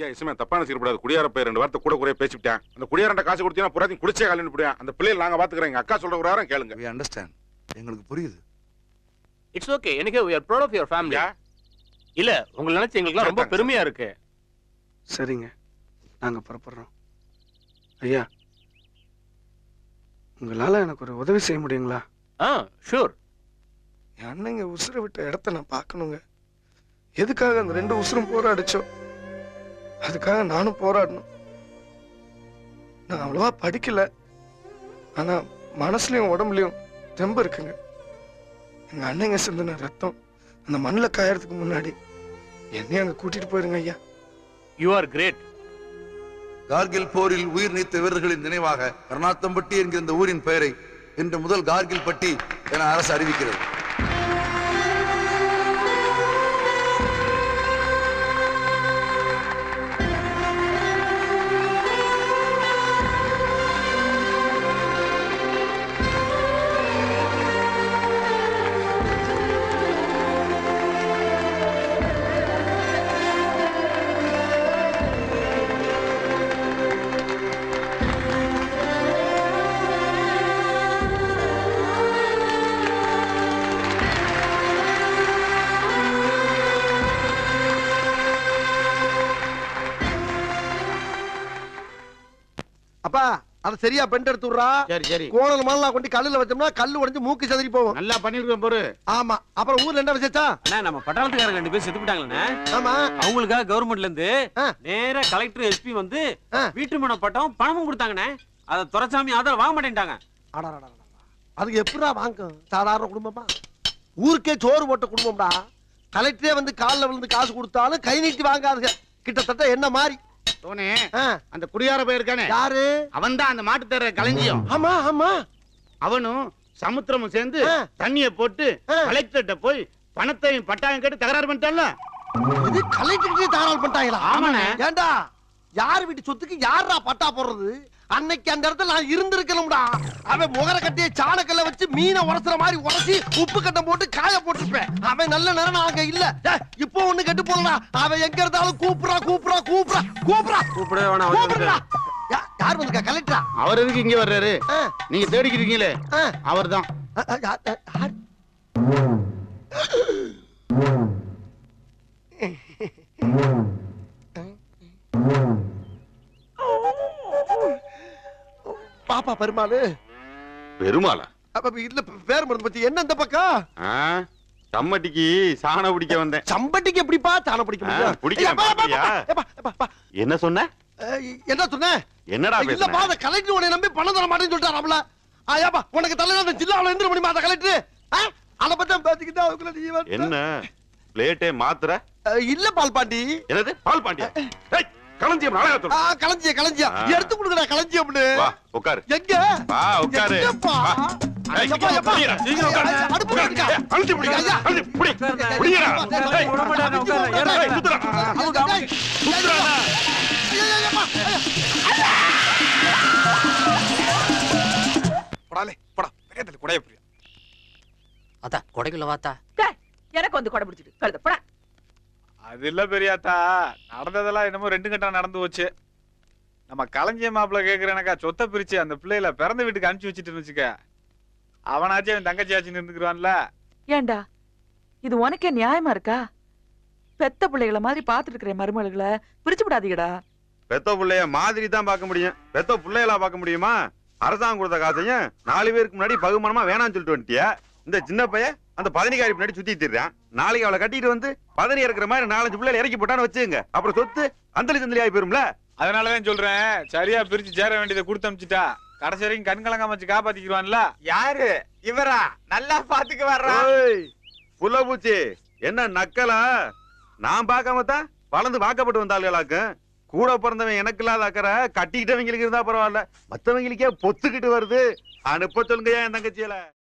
ஐயா இசுமே தப்பா நினைச்சிடக்கூடாது குடியார போய் ரெண்டு வார்த்தை கூட குறைய பேசிவிட்டேன் அந்த குடியாரண்ட காசு கொடுத்தீங்கன்னா புறாத்தையும் குடிச்சே காலி போடுவேன் அந்த பிள்ளைகள் நாங்க பாத்துக்கிறோம் எங்க அக்கா சொல்ற ஒரு வாரம் கேளுங்க வி அண்டர்ஸ்டாண்ட் எங்களுக்கு புரியுது இட்ஸ் ஓகே எனக்கு we are proud of your family ஐயா, இல்ல உங்களை நினைச்சு எங்களுக்கு ரொம்ப Thanks. பெருமையா இருக்கு சரிங்க நாங்க புறப்படுறோம் ஐயா உங்களால எனக்கு ஒரு உதவி செய்ய முடியுங்களா ஆ ஷூர் என் அண்ணங்க உசுரை விட்ட இடத்த நான் பார்க்கணுங்க எதுக்காக அந்த ரெண்டு உசுரும் போராடிச்சோம் அதுக்காக நானும் போராடணும் நான் அவ்வளவா படிக்கல ஆனா மனசுலயும் உடம்புலயும் தெம்பு இருக்குங்க எங்க அண்ணங்க சிந்தின ரத்தம் அந்த மண்ணில் காயறதுக்கு முன்னாடி என்னையும் அங்க கூட்டிட்டு போயிருங்க ஐயா யூ ஆர் கிரேட் கார்கில் போரில் உயிர் நீத்த வீரர்களின் நினைவாக கர்நாத்தம்பட்டி என்கிற இந்த ஊரின் பெயரை இன்று முதல் கார்கில் பட்டி என அரசு அறிவிக்கிறது அப்பா அத சரியா பெண்ட் எடுத்து விடுறா சரி சரி கோணல் மணலாம் கொண்டு கல்லுல வச்சோம்னா கல்லு உடைஞ்சு மூக்கு செதறி போகும் நல்லா பண்ணிருக்கேன் பாரு ஆமா அப்புறம் ஊர்ல என்ன விசேஷா அண்ணா நம்ம பட்டாளத்துக்காரங்க ரெண்டு பேர் செத்து போயிட்டாங்களே ஆமா அவங்களுக்காக கவர்மெண்ட்ல இருந்து ஆ. நேரா கலெக்டர் எஸ்பி வந்து ஆ. வீட்டு மன பட்டம் பணமும் கொடுத்தாங்கண்ணே அத துரைசாமி ஆதரவு வாங்க மாட்டேன்ட்டாங்க அடடடடடட. அதுக்கு எப்படிடா வாங்கும் சாதாரண குடும்பமா ஊருக்கே சோறு போட்ட குடும்பம்டா கலெக்டரே வந்து கால்ல விழுந்து காசு கொடுத்தாலும் கை நீட்டி வாங்காதுங்க கிட்டத்தட்ட என்ன மாதிரி சோனே ஆ, அந்த குடியார போயிருக்கானே யாரு அவன் தான் அந்த மாட்டு தர களஞ்சியம் ஆமா ஆமா அவனும் சமுத்திரமும் சேர்ந்து ஆ. தண்ணிய போட்டு ஆ. கலெக்டர்கிட்ட போய் பணத்தையும் பட்டாயம் கேட்டு தகராறு பண்ணிட்டான்ல இது கலெக்டருக்கு தாராள் பண்ணிட்டாங்களா ஆமாண்ணே. ஏண்டா யார் வீட்டு சொத்துக்கு யாரா பட்டா போடுறது அன்னைக்கு அந்த இடத்துல நான் இருந்திருக்கணும்டா அவன் முகர கட்டிய சாணக்கல்ல வச்சு மீனை உரசுற மாதிரி உரசி உப்பு கட்டம் போட்டு காய போட்டிருப்பேன் அவன் நல்ல நேரம் நான் அங்க இல்ல டேய், இப்போ ஒண்ணு கெட்டு போலடா அவன் எங்க இருந்தாலும் கூப்பிடுறா கூப்பிடுறா கூப்பிடுறா கூப்பிடுறா கூப்பிடவே வேணாம் அவரு கூப்பிடுறா யா- யார் வந்திருக்கா கலெக்டரா அவர் எதுக்கு இங்க வர்றாரு ஆ, நீங்க தேடிக்கிறீங்களே ஆ, அவர்தான் ஆ, ஆ, யா- ஆ, யார்? பாப்பா பெருமாளு பெருமாளா அப்ப இதுல பேர் மருந்து பத்தி என்ன இந்த பக்கம் ஆ, சம்மட்டிக்கு சாண பிடிக்க வந்தேன் சம்பட்டிக்கு எப்படிப்பா தான பிடிக்க ஆ, முடியும் பிடிக்கலாம், ஏப்பா, ஏப்பா, பாத்தியா? ஏப்பா, ஏப்பா, ஏப்பா, என்ன சொன்ன ஏய், என்ன சொன்ன என்னடா இல்லப்பா பேசுன அந்த கலெக்டர் உன்னை நம்பி பணம் தர மாட்டேன்னு சொல்லிட்டாராம்ல ஆயாப்பா உனக்கு தலையில அந்த ஜில்லாவுல எந்திர முடியுமா அந்த கலெக்டர் அத பத்தி பேசிக்கிட்டு அதுக்குள்ள நீ வந்து- என்ன பிளேட்டே மாத்துற அஹ், இல்ல பால் பாண்டி என்னது பால் பாண்டியா டேய், களஞ்சியம் ஆ, நாடகத்தோட களஞ்சியம் களஞ்சியம் ஆ. எடுத்து கொடுங்கடா களஞ்சியம்னு வா உட்காரு எங்க வா உட்காரு எங்கப்பா? வா. ஏய், எப்பா, எப்பா? புடிடா, சீக்கிரம் உட்காரு. ஏய், அடுப்பு உட்காரு. இருக்கா? ஏய், அழுத்தி பிடிடா, ஐயா. அழுத்தி பிடி. பிடிடா. ஏய், விட மாட்டாங்க, உட்காரு. ஏறு, ஏய், சுத்துடா. அமுக்கு, அமுக்கு. சுத்துறானா? போடாலே போடா பெரியத்துல குடைய புரியா அத்தா கொடைக்குள்ள வாத்தா எனக்கு வந்து கொடை பிடிச்சிட்டு கழுத படா அது இல்ல பெரியாத்தா நடந்ததெல்லாம் என்னமோ ரெண்டு கட்டம் நடந்து போச்சு நம்ம களஞ்சிய மாப்பிள்ள கேக்குறேனக்கா சொத்தை பிரிச்சு அந்த பிள்ளையில பிறந்த வீட்டுக்கு அனுப்பிச்சு வச்சுட்டு வச்சுக்க அவனாச்சும் அவன் தங்கச்சியாச்சுன்னு இருந்துக்குறான்ல ஏண்டா இது உனக்கே நியாயமா இருக்கா பெத்த பிள்ளைகளை மாதிரி பாத்துட்டு இருக்கிற மருமகளை பிரிச்சு விடாதீங்கடா பெத்த புள்ளைய மாதிரி தான் பார்க்க முடியும் பெத்த புள்ளைகளா பார்க்க முடியுமா அரசாங்கம் கொடுத்த காசையும் நாலு பேருக்கு முன்னாடி பகுமானமா வேணாம்னு சொல்லிட்டு வந்துட்டியா இந்த சின்ன பையன் அந்த பதனிக்காரி பின்னாடி சுத்தி திரிறான் நாளைக்கு அவளை கட்டிட்டு வந்து பதனி இறக்குற மாதிரி நாலஞ்சு பிள்ளைகள் இறக்கி போட்டான்னு வச்சுங்க அப்புறம் சொத்து அந்தலி சந்தலி ஆகி போயிரும்ல அதனாலதான் சொல்றேன் சரியா பிரிச்சு சேர வேண்டியதை கொடுத்து அனுப்பிச்சிட்டா கடைசி வரைக்கும் கண் கலங்காம வச்சு காப்பாத்திக்குவான்ல யாரு இவரா நல்லா பாத்துக்கு வர்றா ஓய், புள்ளபூச்சி என்ன நக்கலா நான் பார்க்காம தான் வளர்ந்து வாக்கப்பட்டு வந்தாளுகளாக்கும் கூட பிறந்தவன் எனக்கு இல்லாத அக்கறை கட்டிக்கிட்டவங்களுக்கு இருந்தா பரவாயில்ல மத்தவங்களுக்கே பொத்துக்கிட்டு வருது அனுப்ப சொல்லுங்க என் தங்கச்சியில